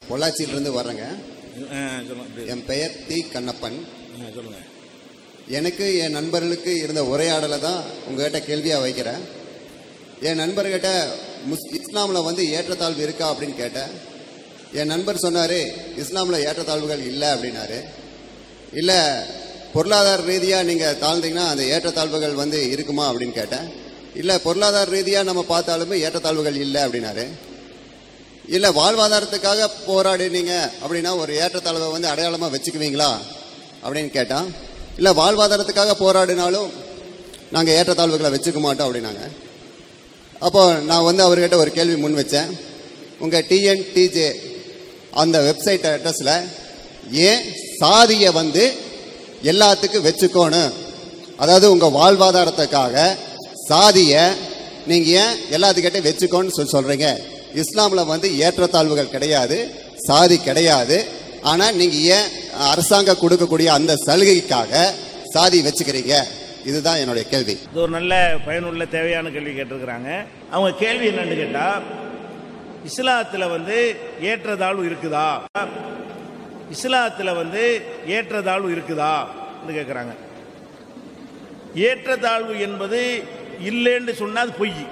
பொள்ளாச்சியிலிருந்து வர்றேங்க ஆ, சொல்லுங்க அப்படி. என் பெயர் தி கண்ணப்பன் ஆ, சொல்லுங்க எனக்கு என் நண்பர்களுக்கு இருந்த உரையாடலை தான் உங்ககிட்ட கேள்வியாக வைக்கிறேன் என் நண்பர்கிட்ட முஸ் இஸ்லாமில் வந்து ஏற்றத்தாழ்வு இருக்கா அப்படின்னு கேட்டேன் என் நண்பர் சொன்னார் இஸ்லாமில் ஏற்றத்தாழ்வுகள் இல்லை அப்படின்னாரு இல்லை பொருளாதார ரீதியாக நீங்கள் தாழ்ந்தீங்கன்னா அந்த ஏற்றத்தாழ்வுகள் வந்து இருக்குமா அப்படின்னு கேட்டேன் இல்லை பொருளாதார ரீதியாக நம்ம பார்த்தாலுமே ஏற்றத்தாழ்வுகள் இல்லை அப்படின்னாரு இல்லை வாழ்வாதாரத்துக்காக போராடினீங்க அப்படின்னா ஒரு ஏற்றத்தாழ்வை வந்து அடையாளமாக வச்சுக்குவீங்களா அப்படின்னு கேட்டான் இல்லை வாழ்வாதாரத்துக்காக போராடினாலும் நாங்கள் ஏற்றத்தாழ்வுகளை வச்சுக்க மாட்டோம் அப்படின்னாங்க அப்போ நான் வந்து அவர்கிட்ட ஒரு கேள்வி முன் வச்சேன் உங்கள் டிஎன்டிஜே அந்த வெப்சைட் அட்ரஸில் ஏன் சாதியை வந்து எல்லாத்துக்கும் வச்சுக்கோணும் அதாவது உங்கள் வாழ்வாதாரத்துக்காக சாதியை நீங்கள் ஏன் எல்லாத்துக்கிட்டே வச்சுக்கோன்னு சொல்லி சொல்கிறீங்க இஸ்லாமில் வந்து ஏற்றத்தாழ்வுகள் கிடையாது சாதி கிடையாது ஆனால் நீங்கள் ஏன் அரசாங்கம் கொடுக்கக்கூடிய அந்த சலுகைக்காக சாதி வச்சுக்கிறீங்க இதுதான் என்னுடைய கேள்வி இது ஒரு நல்ல பயனுள்ள தேவையான கேள்வி கேட்டிருக்கிறாங்க அவங்க கேள்வி என்னன்னு கேட்டா இஸ்லாத்துல வந்து ஏற்றத்தாழ்வு இருக்குதா இஸ்லாத்துல வந்து ஏற்றத்தாழ்வு இருக்குதா கேட்குறாங்க ஏற்றத்தாழ்வு என்பது இல்லைன்னு சொன்னா அது பொய்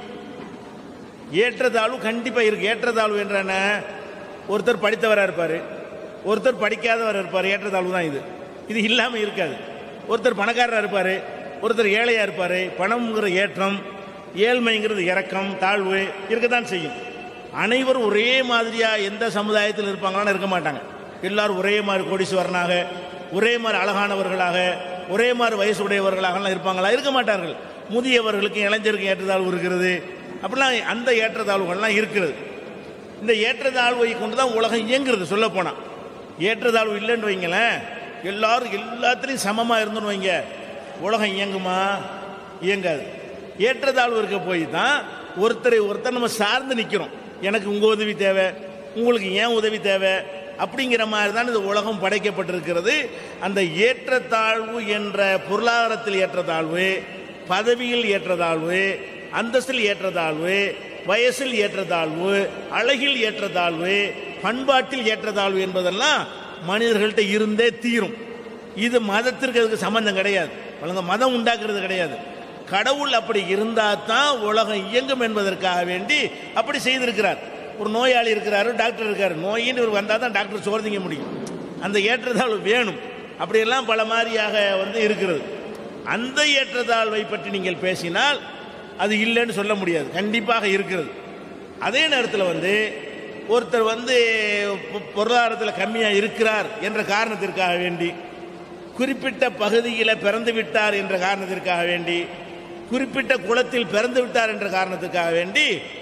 ஏற்றத்தாழ்வு கண்டிப்பா இருக்கு ஏற்றத்தாழ்வு என்ற என்ன ஒருத்தர் படித்தவரா இருப்பாரு ஒருத்தர் படிக்காதவர் இருப்பார் ஏற்றத்தாழ்வு தான் இது இது இல்லாம இருக்காது ஒருத்தர் பணக்காரரா இருப்பாரு ஒருத்தர் ஏழையா இருப்பாரு பணம்ங்கிற ஏற்றம் ஏழ்மைங்கிறது இறக்கம் தாழ்வு இருக்கத்தான் செய்யும் அனைவரும் ஒரே மாதிரியா எந்த சமுதாயத்தில் இருப்பாங்களான்னு இருக்க மாட்டாங்க எல்லாரும் ஒரே மாதிரி கோடீஸ்வரனாக ஒரே மாதிரி அழகானவர்களாக ஒரே மாதிரி வயசு உடையவர்களாகலாம் இருப்பாங்களா இருக்க மாட்டார்கள் முதியவர்களுக்கும் இளைஞருக்கும் ஏற்றத்தாழ்வு இருக்கிறது அப்படிலாம் அந்த ஏற்றத்தாழ்வுகள்லாம் இருக்கிறது இந்த ஏற்றத்தாழ்வை கொண்டு தான் உலகம் இயங்குறது சொல்ல போனா ஏற்றத்தாழ்வு இல்லைன்னு வைங்களேன் எல்லாரும் எல்லாத்துலேயும் சமமாக இருந்துன்னு வைங்க உலகம் இயங்குமா இயங்காது ஏற்றத்தாழ்வு இருக்க போய் தான் ஒருத்தரை ஒருத்தர் நம்ம சார்ந்து நிற்கிறோம் எனக்கு உங்கள் உதவி தேவை உங்களுக்கு ஏன் உதவி தேவை அப்படிங்கிற மாதிரி தான் இந்த உலகம் படைக்கப்பட்டிருக்கிறது அந்த ஏற்றத்தாழ்வு என்ற பொருளாதாரத்தில் ஏற்றத்தாழ்வு பதவியில் ஏற்றத்தாழ்வு அந்தஸ்தில் ஏற்றத்தாழ்வு வயசில் ஏற்றத்தாழ்வு அழகில் ஏற்றத்தாழ்வு பண்பாட்டில் ஏற்றத்தாழ்வு என்பதெல்லாம் மனிதர்கள்ட்ட இருந்தே தீரும் இது மதத்திற்கு அதுக்கு சம்பந்தம் கிடையாது வழங்க மதம் உண்டாக்குறது கிடையாது கடவுள் அப்படி இருந்தா தான் உலகம் இயங்கும் என்பதற்காக வேண்டி அப்படி செய்திருக்கிறார் ஒரு நோயாளி இருக்கிறாரு டாக்டர் இருக்காரு நோயின்னு இவர் வந்தால் தான் டாக்டர் சோறு திங்க முடியும் அந்த ஏற்றத்தாழ்வு வேணும் அப்படியெல்லாம் பல மாதிரியாக வந்து இருக்கிறது அந்த ஏற்றத்தாழ்வை பற்றி நீங்கள் பேசினால் அது இல்லைன்னு சொல்ல முடியாது கண்டிப்பாக இருக்கிறது அதே நேரத்தில் வந்து ஒருத்தர் வந்து பொ- பொருளாதாரத்தில் கம்மியாக இருக்கிறார் என்ற காரணத்திற்காக வேண்டி குறிப்பிட்ட பகுதியில் பிறந்து விட்டார் என்ற காரணத்திற்காக வேண்டி குறிப்பிட்ட குலத்தில் பிறந்து விட்டார் என்ற காரணத்துக்காக வேண்டி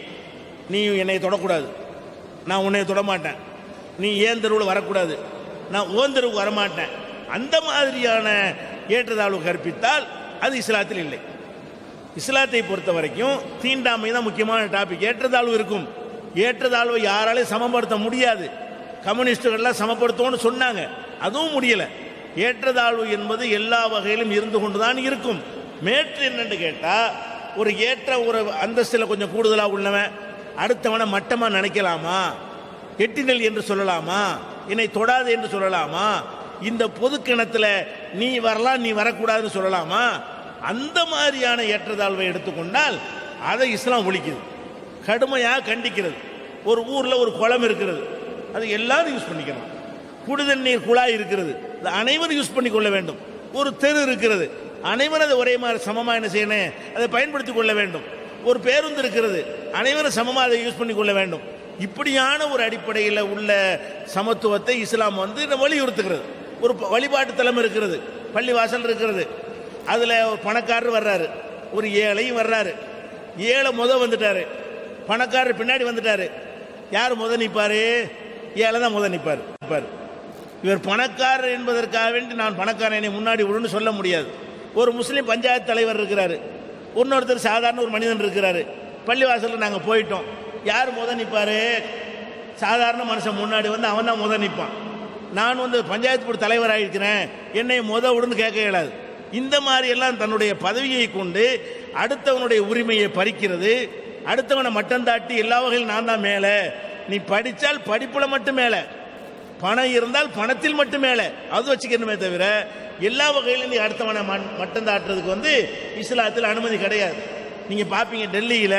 நீ என்னை தொடக்கூடாது நான் உன்னை தொடமாட்டேன் நீ ஏன் தெருவில் வரக்கூடாது நான் ஓன் தெருவுக்கு வரமாட்டேன் அந்த மாதிரியான ஏற்றத்தாழ்வு கற்பித்தால் அது இஸ்லாத்தில் இல்லை இஸ்லாத்தை பொறுத்த வரைக்கும் தீண்டாமை தான் முக்கியமான டாபிக் ஏற்றத்தாழ்வு இருக்கும் ஏற்றத்தாழ்வை யாராலையும் சமப்படுத்த முடியாது கம்யூனிஸ்டுகள்லாம் சமப்படுத்துவோம்னு சொன்னாங்க அதுவும் முடியல ஏற்றத்தாழ்வு என்பது எல்லா வகையிலும் இருந்து கொண்டுதான் இருக்கும் மேற்று என்னன்னு கேட்டா ஒரு ஏற்ற ஒரு அந்தஸ்தில் கொஞ்சம் கூடுதலாக உள்ளவன் அடுத்தவனை மட்டமா நினைக்கலாமா எட்டினல் என்று சொல்லலாமா என்னை தொடாது என்று சொல்லலாமா இந்த பொது கிணத்துல நீ வரலாம் நீ வரக்கூடாதுன்னு சொல்லலாமா அந்த மாதிரியான ஏற்றத்தாழ்வை எடுத்துக்கொண்டால் அதை இஸ்லாம் ஒழிக்குது கடுமையாக கண்டிக்கிறது ஒரு ஊரில் ஒரு குளம் இருக்கிறது அது எல்லாரும் யூஸ் பண்ணிக்கலாம் குடிதண்ணீர் குழாய் இருக்கிறது அது அனைவரும் யூஸ் பண்ணி கொள்ள வேண்டும் ஒரு தெரு இருக்கிறது அனைவரும் அதை ஒரே மாதிரி சமமாக என்ன செய்யணும் அதை பயன்படுத்தி கொள்ள வேண்டும் ஒரு பேருந்து இருக்கிறது அனைவரும் சமமாக அதை யூஸ் பண்ணி கொள்ள வேண்டும் இப்படியான ஒரு அடிப்படையில் உள்ள சமத்துவத்தை இஸ்லாம் வந்து நம்ம வலியுறுத்துகிறது ஒரு ப- வழிபாட்டு தலம் இருக்கிறது பள்ளிவாசல் இருக்கிறது அதில் ஒரு பணக்காரர் வர்றாரு ஒரு ஏழையும் வர்றாரு ஏழை முத வந்துட்டாரு பணக்காரர் பின்னாடி வந்துட்டாரு யார் முத நிற்பாரு ஏழை தான் முத நிற்பார் நிற்பார் இவர் பணக்காரர் என்பதற்காக வேண்டி நான் பணக்காரன் என்னை முன்னாடி விடுன்னு சொல்ல முடியாது ஒரு முஸ்லீம் பஞ்சாயத்து தலைவர் இருக்கிறாரு இன்னொருத்தர் சாதாரண ஒரு மனிதன் இருக்கிறாரு பள்ளிவாசலில் நாங்கள் போயிட்டோம் யார் முத நிற்பாரு சாதாரண மனுஷன் முன்னாடி வந்து அவன் தான் முத நிற்பான் நான் வந்து பஞ்சாயத்து போர்டு தலைவராக இருக்கிறேன் என்னை முத விடுன்னு கேட்க இயலாது இந்த மாதிரி எல்லாம் தன்னுடைய பதவியை கொண்டு அடுத்தவனுடைய உரிமையை பறிக்கிறது அடுத்தவனை மட்டம் தாட்டி எல்லா வகையிலும் நான் தான் மேலே நீ படித்தால் படிப்புல மட்டும் மேலே பணம் இருந்தால் பணத்தில் மட்டும் மேலே அது வச்சுக்கணுமே தவிர எல்லா வகையிலும் நீ அடுத்தவனை மண்- மட்டம் தாட்டுறதுக்கு வந்து இஸ்லாத்தில் அனுமதி கிடையாது நீங்கள் பார்ப்பீங்க டெல்லியில்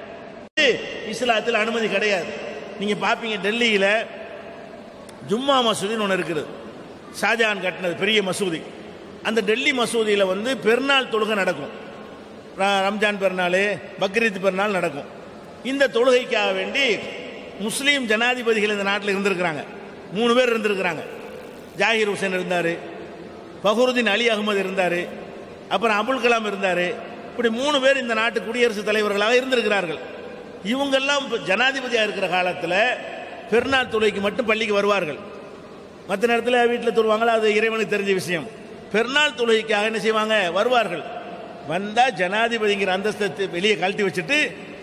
இஸ்லாத்தில் அனுமதி கிடையாது நீங்கள் பார்ப்பீங்க டெல்லியில் ஜும்மா மசூதின்னு ஒன்று இருக்குது ஷாஜஹான் கட்டினது பெரிய மசூதி அந்த டெல்லி மசூதியில் வந்து பெருநாள் தொழுகை நடக்கும் ர- ரம்ஜான் பெருநாள் பக்ரீத் பெருநாள் நடக்கும் இந்த தொழுகைக்காக வேண்டி முஸ்லீம் ஜனாதிபதிகள் இந்த நாட்டில் இருந்திருக்கிறாங்க மூணு பேர் இருந்திருக்கிறாங்க ஜாகிர் ஹுசேன் இருந்தார் ஃபஹருதீன் அலி அகமது இருந்தார் அப்புறம் அபுல் கலாம் இருந்தார் இப்படி மூணு பேர் இந்த நாட்டு குடியரசுத் தலைவர்களாக இருந்திருக்கிறார்கள் இவங்கெல்லாம் இப்ப ஜனாதிபதியாக இருக்கிற காலத்தில் பெருநாள் தொழுகைக்கு மட்டும் பள்ளிக்கு வருவார்கள் மற்ற நேரத்தில் வீட்டில் தொழுவாங்களா அது இறைவனுக்கு தெரிஞ்ச விஷயம் பெருநாள் தொழுகைக்காக என்ன செய்வாங்க வருவார்கள் வந்தா ஜனாதிபதிங்கிற அந்தஸ்தை வெளியே கழட்டி வச்சுட்டு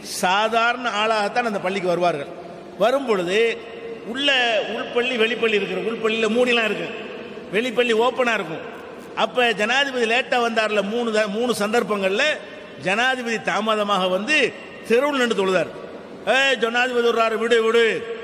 சாதாரண ஆளாகத்தான் அந்த பள்ளிக்கு வருவார்கள் வரும் பொழுது உள்ள உள்பள்ளி வெளிப்பள்ளி இருக்கிற உள்பள்ளியில் மூடிலாம் இருக்கு வெளிப்பள்ளி ஓப்பனாக இருக்கும் அப்போ ஜனாதிபதி லேட்டாக வந்தார்ல மூணு த- மூணு சந்தர்ப்பங்களில் ஜனாதிபதி தாமதமாக வந்து தெருவில் நின்று தொழுதார் ஏ ஜனாதிபதி விடுறாரு விடு விடு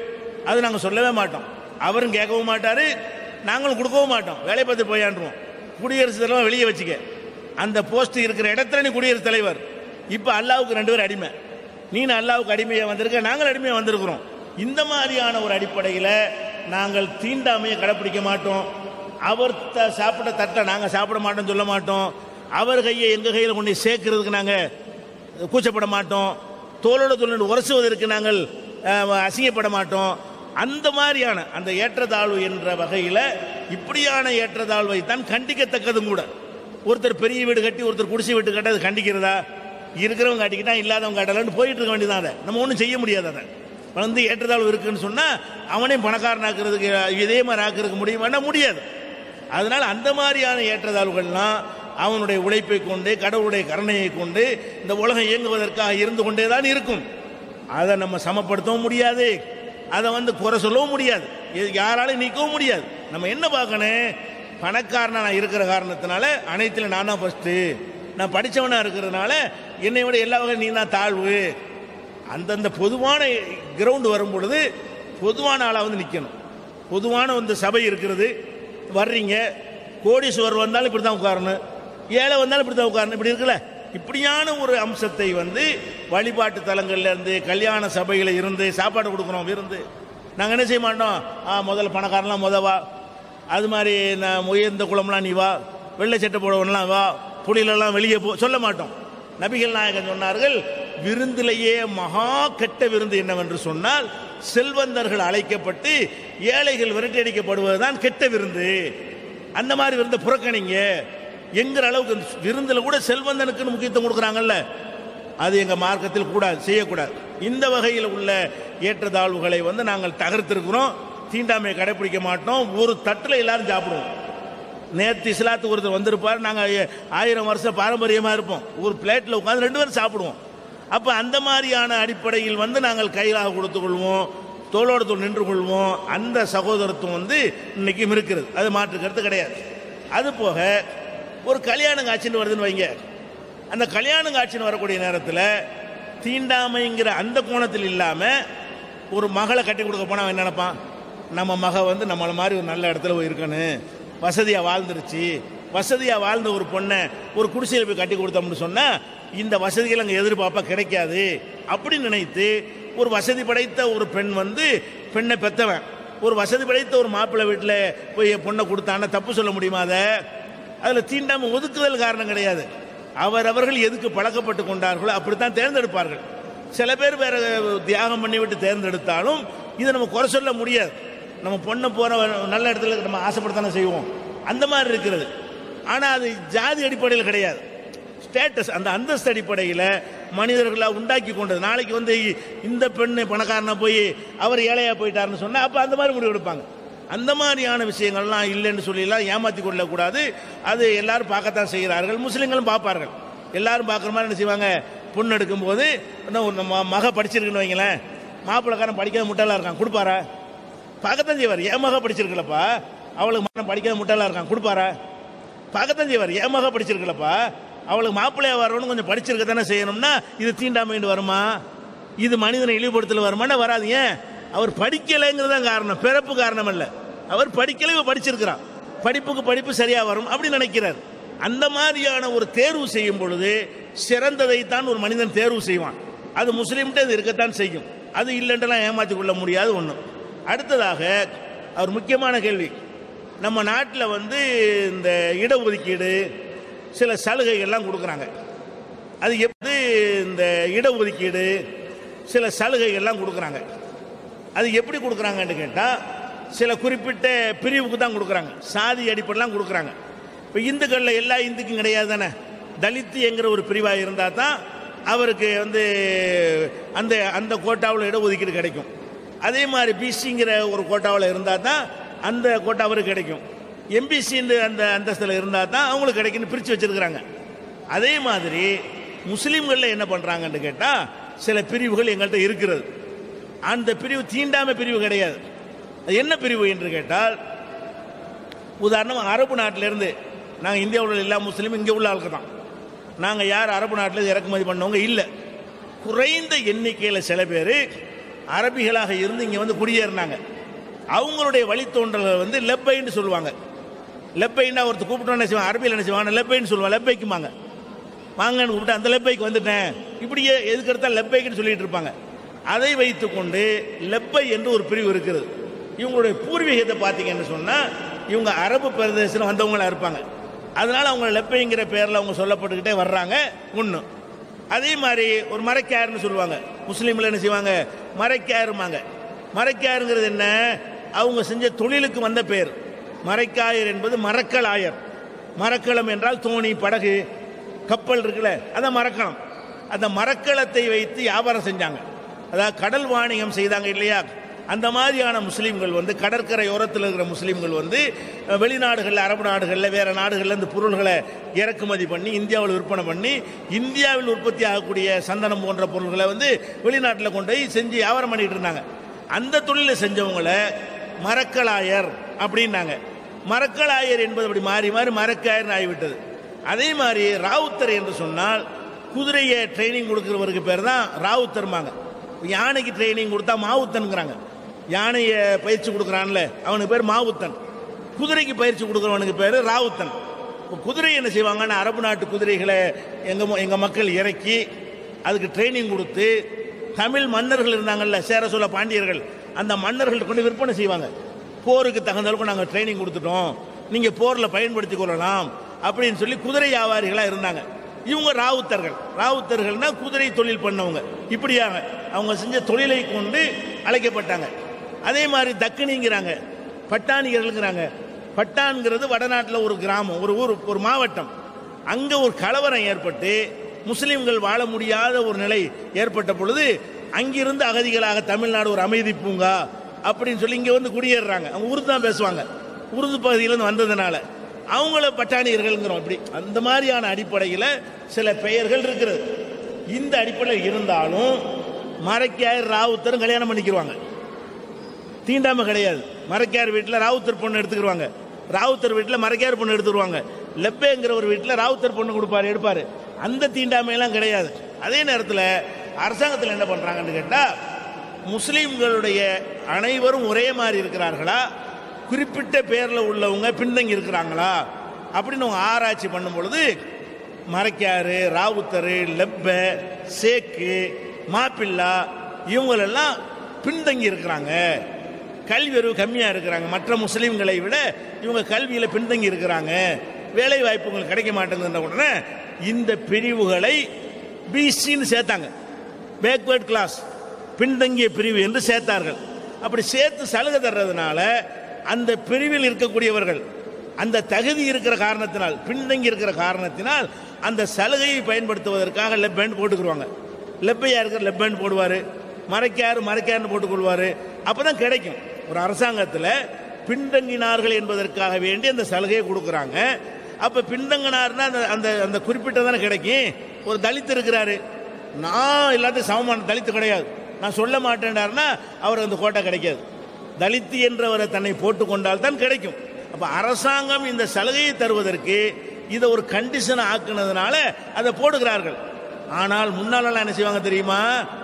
அது நாங்கள் சொல்லவே மாட்டோம் அவரும் கேட்கவும் மாட்டார் நாங்களும் கொடுக்கவும் மாட்டோம் வேலையை பார்த்து போயாண்டுருவோம் குடியரசுத் தலைவர் வெளியே வச்சுக்க அந்த போஸ்ட் இருக்கிற இடத்துல நீ குடியரசுத் தலைவர் இப்போ அல்லாவுக்கு ரெண்டு பேரும் அடிமை நீ அல்லாவுக்கு அடிமையாக வந்திருக்க நாங்கள் அடிமையாக வந்திருக்கிறோம் இந்த மாதிரியான ஒரு அடிப்படையில் நாங்கள் தீண்டாமையை கடைப்பிடிக்க மாட்டோம் அவர் த- சாப்பிட்ட தட்டை நாங்கள் சாப்பிட மாட்டோம் சொல்ல மாட்டோம் அவர் கையை எங்கள் கையில் கொண்டு போய் சேர்க்கறதுக்கு நாங்கள் கூச்சப்பட மாட்டோம் தோளோட தோளோடு உரசுவதற்கு நாங்கள் அஹ், அசிங்கப்பட மாட்டோம் அந்த மாதிரியான அந்த ஏற்றத்தாழ்வு என்ற வகையில் இப்படியான ஏற்றத்தாழ்வை தான் கண்டிக்கத்தக்கதும் கூட ஒருத்தர் பெரிய வீடு கட்டி ஒருத்தர் குடிசை வீட்டு கட்ட அது கண்டிக்கிறதா இருக்கிறவங்க கட்டிக்கிட்டா இல்லாதவங்க கட்டலன்னு போயிட்டு இருக்க வேண்டியதான் அதை நம்ம ஒன்றும் செய்ய முடியாது அதை வந்து ஏற்றத்தாழ்வு இருக்குன்னு சொன்னால் அவனையும் பணக்காரனாக்குறதுக்கு இதே மாதிரி ஆக்குறதுக்கு முடியுமானா முடியாது அதனால அந்த மாதிரியான ஏற்றத்தாழ்வுகள்லாம் அவனுடைய உழைப்பை கொண்டு கடவுளுடைய கருணையை கொண்டு இந்த உலகம் இயங்குவதற்காக இருந்து கொண்டே தான் இருக்கும் அதை நம்ம சமப்படுத்தவும் முடியாது அதை வந்து குறை சொல்லவும் முடியாது இது யாராலையும் நீக்கவும் முடியாது நம்ம என்ன பார்க்கணும் பணக்காரனா நான் இருக்கிற காரணத்தினால அனைத்துல நான் தான் ஃபர்ஸ்ட்டு நான் படித்தவனா இருக்கிறதுனால என்னை விட எல்லா வகையும் நீ தான் தாழ்வு அந்தந்த பொதுவான கிரவுண்டு வரும் பொழுது பொதுவான ஆளாக வந்து நிற்கணும் பொதுவான வந்து சபை இருக்கிறது வர்றீங்க கோடீஸ்வரர் வந்தாலும் இப்படி தான் உட்காரணும் ஏழை வந்தாலும் இப்படி தான் உட்காரணும் இப்படி இருக்குல்ல இப்படியான ஒரு அம்சத்தை வந்து வழிபாட்டு தலங்கள்ல இருந்து கல்யாண சபையில் இருந்து சாப்பாடு கொடுக்குறோம் விருந்து நாங்கள் என்ன செய்ய மாட்டோம் ஆ முதல்ல பணக்காரன்லாம் முத வா அது மாதிரி நான் உயர்ந்த குளம்லாம் நீ வா வெள்ளை சட்டை போடவன்லாம் வா புலிலெல்லாம் வெளியே போ சொல்ல மாட்டோம் நபிகள் நாயகன் சொன்னார்கள் விருந்திலேயே மகா கெட்ட விருந்து என்னவென்று சொன்னால் செல்வந்தர்கள் அழைக்கப்பட்டு ஏழைகள் விரட்டி அடிக்கப்படுவதுதான் கெட்ட விருந்து அந்த மாதிரி விருந்த புறக்கணிங்க என்கிற அளவுக்கு இந்த விருந்துல கூட செல்வந்தனுக்குன்னு முக்கியத்துவம் கொடுக்குறாங்கல்ல அது எங்க மார்க்கத்தில் கூடாது செய்யக்கூடாது இந்த வகையில் உள்ள ஏற்றத்தாழ்வுகளை வந்து நாங்கள் தகர்த்திருக்கிறோம் தீண்டாமையை கடைபிடிக்க மாட்டோம் ஒரு தட்டில் எல்லாரும் சாப்பிடுவோம் நேற்று இஸ்லாத்துக்கு ஒருத்தர் வந்திருப்பார் நாங்கள் ஆயிரம் வருஷம் பாரம்பரியமாக இருப்போம் ஒரு பிளேட்டில் உட்காந்து ரெண்டு பேரும் சாப்பிடுவோம் அப்போ அந்த மாதிரியான அடிப்படையில் வந்து நாங்கள் கையிலாக கொடுத்து கொள்வோம் தோளோடு தோள் நின்று கொள்வோம் அந்த சகோதரத்துவம் வந்து இன்னைக்கும் இருக்கிறது அது மாற்று கருத்து கிடையாது அது போக ஒரு கல்யாண காட்சின்னு வருதுன்னு வைங்க அந்த கல்யாண காட்சின்னு வரக்கூடிய நேரத்தில் தீண்டாமைங்கிற அந்த கோணத்தில் இல்லாமல் ஒரு மகளை கட்டி கொடுக்க போனால் அவன் என்ன நினைப்பான் நம்ம மக வந்து நம்மளை மாதிரி ஒரு நல்ல இடத்துல போய் இருக்கணும் வசதியாக வாழ்ந்துருச்சு வசதியாக வாழ்ந்த ஒரு பொண்ணை ஒரு குடிசையில் போய் கட்டி கொடுத்தோம்னு சொன்னால் இந்த வசதிகள் அங்கே எதிர்பார்ப்பா கிடைக்காது அப்படி நினைத்து ஒரு வசதி படைத்த ஒரு பெண் வந்து பெண்ணை பெத்தவன் ஒரு வசதி படைத்த ஒரு மாப்பிள்ளை வீட்டில் போய் பொண்ணை கொடுத்தான்னா தப்பு சொல்ல முடியுமா அதை அதில் தீண்டாமை ஒதுக்குதல் காரணம் கிடையாது அவரவர்கள் எதுக்கு பழக்கப்பட்டு கொண்டார்களோ அப்படித்தான் தேர்ந்தெடுப்பார்கள் சில பேர் வேற தியாகம் பண்ணி விட்டு தேர்ந்தெடுத்தாலும் இதை நம்ம குறை சொல்ல முடியாது நம்ம பொண்ணை போகிற நல்ல இடத்துல நம்ம ஆசைப்படத்தானே செய்வோம் அந்த மாதிரி இருக்கிறது ஆனால் அது ஜாதி அடிப்படையில் கிடையாது ஸ்டேட்டஸ் அந்த அந்தஸ்து அடிப்படையில் மனிதர்களாக உண்டாக்கி கொண்டது நாளைக்கு வந்து இந்த பெண்ணு பணக்காரனா போய் அவர் ஏழையா போயிட்டாருன்னு சொன்னால் அப்போ அந்த மாதிரி முடிவு எடுப்பாங்க அந்த மாதிரியான விஷயங்கள்லாம் இல்லைன்னு சொல்லிலாம் ஏமாற்றி கொள்ளக்கூடாது அது எல்லாரும் பார்க்கத்தான் செய்கிறார்கள் முஸ்லீம்களும் பார்ப்பார்கள் எல்லாரும் பார்க்குற மாதிரி என்ன செய்வாங்க பொண்ணு எடுக்கும்போது இன்னும் ஒரு நம்ம மக படிச்சிருக்குன்னு வைங்களேன் மாப்பிள்ளைக்காரன் படிக்காத முட்டாளாக இருக்கான் கொடுப்பாரா பார்க்கத்தான் செய்வார் என் மக படிச்சிருக்கலப்பா அவளுக்கு மகன் படிக்காத முட்டாளாக இருக்கான் கொடுப்பாரா பார்க்கத்தான் செய்வார் என் மக படிச்சிருக்கலப்பா அவளுக்கு மாப்பிள்ளையா வரணும்னு கொஞ்சம் படிச்சிருக்க தானே செய்யணும்னா இது தீண்டாமைன்னு வருமா இது மனிதனை இழிவுபடுத்தல வருமானா வராது ஏன் அவர் படிக்கலைங்கிறது தான் காரணம் பிறப்பு காரணம் அல்ல அவர் படிக்கல இவன் படிச்சிருக்கிறான் படிப்புக்கு படிப்பு சரியா வரும் அப்படின்னு நினைக்கிறார் அந்த மாதிரியான ஒரு தேர்வு செய்யும் பொழுது சிறந்ததை தான் ஒரு மனிதன் தேர்வு செய்வான் அது முஸ்லீம்கிட்ட அது இருக்கத்தான் செய்யும் அது இல்லைன்றலாம் ஏமாற்றிக் கொள்ள முடியாத ஒன்று அடுத்ததாக அவர் முக்கியமான கேள்வி நம்ம நாட்டில் வந்து இந்த இடஒதுக்கீடு சில சலுகைகள்லாம் கொடுக்குறாங்க அது எப்படி இந்த இடஒதுக்கீடு சில சலுகைகள்லாம் கொடுக்குறாங்க அது எப்படி கொடுக்குறாங்கன்னு கேட்டால் சில குறிப்பிட்ட பிரிவுக்கு தான் கொடுக்குறாங்க சாதி அடிப்படைலாம் கொடுக்குறாங்க இப்போ இந்துக்களில் எல்லா இந்துக்கும் கிடையாது தானே தலித்து என்கிற ஒரு பிரிவாக இருந்தால் தான் அவருக்கு வந்து அந்த அந்த கோட்டாவில் இடஒதுக்கீடு கிடைக்கும் அதே மாதிரி பிசிங்கிற ஒரு கோட்டாவில் இருந்தால் தான் அந்த கோட்டா அவருக்கு கிடைக்கும் எம்பிசின்னு அந்த அந்தஸ்தில் இருந்தால் தான் அவங்களுக்கு கிடைக்குன்னு பிரித்து வச்சிருக்கிறாங்க அதே மாதிரி முஸ்லீம்களில் என்ன பண்ணுறாங்கன்னு கேட்டால் சில பிரிவுகள் எங்கள்கிட்ட இருக்கிறது அந்த பிரிவு தீண்டாமை பிரிவு கிடையாது அது என்ன பிரிவு என்று கேட்டால் உதாரணம் அரபு நாட்டிலேருந்து நாங்கள் இந்தியாவில் உள்ள எல்லா முஸ்லீமும் இங்கே உள்ள ஆளுக்கு தான் நாங்கள் யார் அரபு நாட்டில் இறக்குமதி பண்ணவங்க இல்லை குறைந்த எண்ணிக்கையில் சில பேர் அரபிகளாக இருந்து இங்கே வந்து குடியேறினாங்க அவங்களுடைய வழித்தோன்றல்கள் வந்து லெப்பைன்னு சொல்லுவாங்க லெப்பைன்னா ஒருத்தர் கூப்பிட்டோன்னு என்ன செய்வாங்க அரபியில் என்ன செய்வாங்க லெப்பைன்னு சொல்லுவாங்க லெப்பைக்குமாங்க வாங்கன்னு கூப்பிட்டு அந்த லெப்பைக்கு வந்துட்டேன் இப்படியே எதுக்கு எடுத்தால் லெப்பைக்குன்னு சொல்லிட்டு இருப்பாங்க அதை வைத்துக்கொண்டு லெப்பை என்று ஒரு பிரிவு இருக்கிறது இவங்களுடைய பூர்வீகத்தை பார்த்தீங்கன்னு சொன்னால் இவங்க அரபு பிரதேசத்தில் வந்தவங்களா இருப்பாங்க அதனால அவங்க லெப்பைங்கிற பேரில் அவங்க சொல்லப்பட்டுக்கிட்டே வர்றாங்க ஒன்று அதே மாதிரி ஒரு மறைக்காருன்னு சொல்லுவாங்க முஸ்லீமில் என்ன செய்வாங்க மறைக்காருமாங்க மறைக்காருங்கிறது என்ன அவங்க செஞ்ச தொழிலுக்கு வந்த பேர் மறைக்காயர் என்பது மரக்கல் ஆயர் மரக்களம் என்றால் தோணி படகு கப்பல் இருக்குல்ல அதான் மரக்களம் அந்த மரக்களத்தை வைத்து வியாபாரம் செஞ்சாங்க அதாவது கடல் வாணிகம் செய்தாங்க இல்லையா அந்த மாதிரியான முஸ்லீம்கள் வந்து கடற்கரையோரத்தில் இருக்கிற முஸ்லீம்கள் வந்து அஹ், வெளிநாடுகளில் அரபு நாடுகளில் வேற நாடுகளில் இந்த பொருள்களை இறக்குமதி பண்ணி இந்தியாவில் விற்பனை பண்ணி இந்தியாவில் உற்பத்தி ஆகக்கூடிய சந்தனம் போன்ற பொருள்களை வந்து வெளிநாட்டில் கொண்டு போய் செஞ்சு வியாபாரம் பண்ணிட்டு இருந்தாங்க அந்த தொழிலை செஞ்சவங்களை மரக்கலாயர் அப்படின்னாங்க மரக்கலாயர் என்பது அப்படி மாறி மாறி மரக்காயர்னு ஆகிவிட்டது அதே மாதிரி ராவுத்தர் என்று சொன்னால் குதிரையை ட்ரைனிங் கொடுக்குறவருக்கு பேர் தான் ராவுத்தர்மாங்க யானைக்கு ட்ரைனிங் கொடுத்தா மாவுத்தன்கிறாங்க யானையை பயிற்சி கொடுக்குறான்ல அவனுக்கு பேர் மாவுத்தன் குதிரைக்கு பயிற்சி கொடுக்குறவனுக்கு பேர் ராவுத்தன் இப்போ குதிரை என்ன செய்வாங்கன்னா அரபு நாட்டு குதிரைகளை எங்கள் எங்கள் மக்கள் இறக்கி அதுக்கு ட்ரைனிங் கொடுத்து தமிழ் மன்னர்கள் இருந்தாங்கல்ல சேர சோழ பாண்டியர்கள் அந்த மன்னர்கள் கொண்டு விற்பனை செய்வாங்க போருக்கு தகுந்த அளவுக்கு நாங்கள் ட்ரைனிங் கொடுத்துட்டோம் நீங்கள் போரில் பயன்படுத்தி கொள்ளலாம் அப்படின்னு சொல்லி குதிரை வியாபாரிகளாக இருந்தாங்க இவங்க ராவுத்தர்கள் ராவுத்தர்கள்னா குதிரை தொழில் பண்ணவங்க இப்படியாக அவங்க செஞ்ச தொழிலை கொண்டு அழைக்கப்பட்டாங்க அதே மாதிரி தக்கினிங்கிறாங்க பட்டாணிகர்கள்ங்கிறாங்க பட்டான்கிறது வடநாட்டில் ஒரு கிராமம் ஒரு ஊர் ஒரு மாவட்டம் அங்கே ஒரு கலவரம் ஏற்பட்டு முஸ்லிம்கள் வாழ முடியாத ஒரு நிலை ஏற்பட்ட பொழுது அங்கிருந்து அகதிகளாக தமிழ்நாடு ஒரு அமைதி பூங்கா அப்படின்னு சொல்லி இங்கே வந்து குடியேறுறாங்க அவங்க உருது தான் பேசுவாங்க உருது பகுதியிலேருந்து வந்ததுனால அவங்கள பட்டாணியர்கள்ங்கிறோம் இப்படி அந்த மாதிரியான அடிப்படையில் சில பெயர்கள் இருக்கிறது இந்த அடிப்படையில் இருந்தாலும் மறைக்காயர் ராவுத்தரும் கல்யாணம் பண்ணிக்கிருவாங்க தீண்டாம கிடையாது மறைக்கார் வீட்டில் ராவுத்தர் பொண்ணு எடுத்துக்கிருவாங்க ராவுத்தர் வீட்டில் மறைக்கார் பொண்ணு எடுத்துருவாங்க லெப்பேங்கிற ஒரு வீட்டில் ராவுத்தர் பொண்ணு கொடுப்பாரு எடுப்பாரு அந்த தீண்டாமையெல்லாம் கிடையாது அதே நேரத்தில் அரசாங்கத்தில் என்ன பண்ணுறாங்கன்னு கேட்டால் முஸ்லீம்களுடைய அனைவரும் ஒரே மாதிரி இருக்கிறார்களா குறிப்பிட்ட பேரில் உள்ளவங்க பின்தங்கி இருக்கிறாங்களா அப்படின்னு அவங்க ஆராய்ச்சி பண்ணும் பொழுது மறைக்காரு ராவுத்தர் லெப்ப சேக்கு மாப்பிள்ளா இவங்களெல்லாம் பின்தங்கி இருக்கிறாங்க கல்வி அறிவு கம்மியாக இருக்கிறாங்க மற்ற முஸ்லீம்களை விட இவங்க கல்வியில் பின்தங்கி இருக்கிறாங்க வேலை வாய்ப்புகள் கிடைக்க மாட்டேங்குதுன்ற உடனே இந்த பிரிவுகளை பிசின்னு சேர்த்தாங்க பேக்வேர்ட் கிளாஸ் பின்தங்கிய பிரிவு என்று சேர்த்தார்கள் அப்படி சேர்த்து சலுகை தர்றதுனால அந்த பிரிவில் இருக்கக்கூடியவர்கள் அந்த தகுதி இருக்கிற காரணத்தினால் பின்தங்கி இருக்கிற காரணத்தினால் அந்த சலுகையை பயன்படுத்துவதற்காக லெப் பேண்ட் போட்டுக்குருவாங்க லெப்பையா இருக்கிற லெப் பேண்ட் போடுவார் மறைக்காரு மறைக்காருன்னு போட்டுக்கொள்வார் அப்போ தான் கிடைக்கும் ஒரு அரசாங்கத்தில் பின்தங்கினார்கள் என்பதற்காக வேண்டி அந்த சலுகையை கொடுக்குறாங்க அப்போ பின்தங்கினார்னா அந்த அந்த அந்த குறிப்பிட்டதானே கிடைக்கும் ஒரு தலித் இருக்கிறாரு நான் எல்லாத்தையும் சமமான தலித்து கிடையாது நான் சொல்ல மாட்டேன்டாருன்னா அவர் அந்த கோட்டை கிடைக்காது தலித்து என்றவரை தன்னை போட்டு கொண்டால் தான் கிடைக்கும் அப்ப அரசாங்கம் இந்த சலுகையை தருவதற்கு இதை ஒரு கண்டிஷன் ஆக்குனதுனால அதை போடுகிறார்கள் ஆனால் முன்னாலெல்லாம் என்ன செய்வாங்க தெரியுமா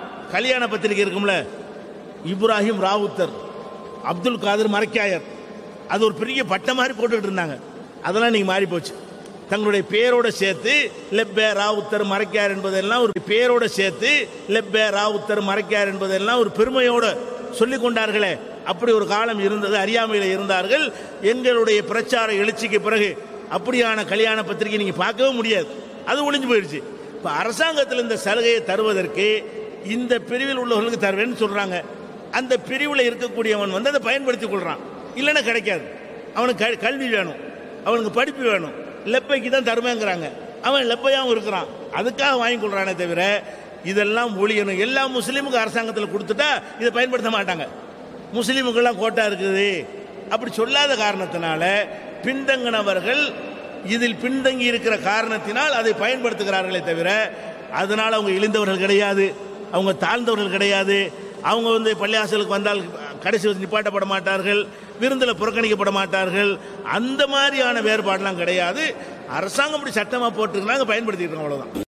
கல்யாண பத்திரிகை இருக்கும்ல இப்ராஹிம் ராவுத்தர் அப்துல் காதர் மரக்காயர் அது ஒரு பெரிய பட்டை மாதிரி போட்டுக்கிட்டு இருந்தாங்க அதெல்லாம் நீங்க மாறி போச்சு தங்களுடைய பேரோட சேர்த்து லெப்பே ராவுத்தர் மறைக்கார் என்பதெல்லாம் ஒரு பேரோட சேர்த்து லெப்பே ராவுத்தர் மறைக்கார் என்பதெல்லாம் ஒரு பெருமையோட சொல்லிக் கொண்டார்களே அப்படி ஒரு காலம் இருந்தது அறியாமையில் இருந்தார்கள் எங்களுடைய பிரச்சார எழுச்சிக்கு பிறகு அப்படியான கல்யாண பத்திரிகை நீங்க பார்க்கவே முடியாது அது ஒளிஞ்சு போயிடுச்சு இப்ப அரசாங்கத்தில் இந்த சலுகையை தருவதற்கு இந்த பிரிவில் உள்ளவர்களுக்கு தருவேன்னு சொல்றாங்க அந்த பிரிவில் இருக்கக்கூடியவன் வந்து அதை பயன்படுத்திக் கொள்றான் இல்லைன்னா கிடைக்காது அவனுக்கு க- கல்வி வேணும் அவனுக்கு படிப்பு வேணும் லெப்பைக்கு தான் தருமேங்கிறாங்க அவன் லெப்பையாவும் இருக்கிறான் அதுக்காக வாங்கி கொள்றானே தவிர இதெல்லாம் ஒழியணும் எல்லா முஸ்லீமுக்கும் அரசாங்கத்தில் கொடுத்துட்டா இதை பயன்படுத்த மாட்டாங்க முஸ்லீமுக்கெல்லாம் கோட்டா இருக்குது அப்படி சொல்லாத காரணத்தினால பின்தங்கினவர்கள் இதில் பின்தங்கி இருக்கிற காரணத்தினால் அதை பயன்படுத்துகிறார்களே தவிர அதனால் அவங்க இழிந்தவர்கள் கிடையாது அவங்க தாழ்ந்தவர்கள் கிடையாது அவங்க வந்து பள்ளியாசலுக்கு வந்தால் கடைசி வந்து நிப்பாட்டப்பட மாட்டார்கள் விருந்தில் புறக்கணிக்கப்பட மாட்டார்கள் அந்த மாதிரியான வேறுபாடெல்லாம் கிடையாது அரசாங்கம் இப்படி சட்டமாக போட்டுருக்காங்க பயன்படுத்திட்டு இருக்காங்க அவ்வளவுதான்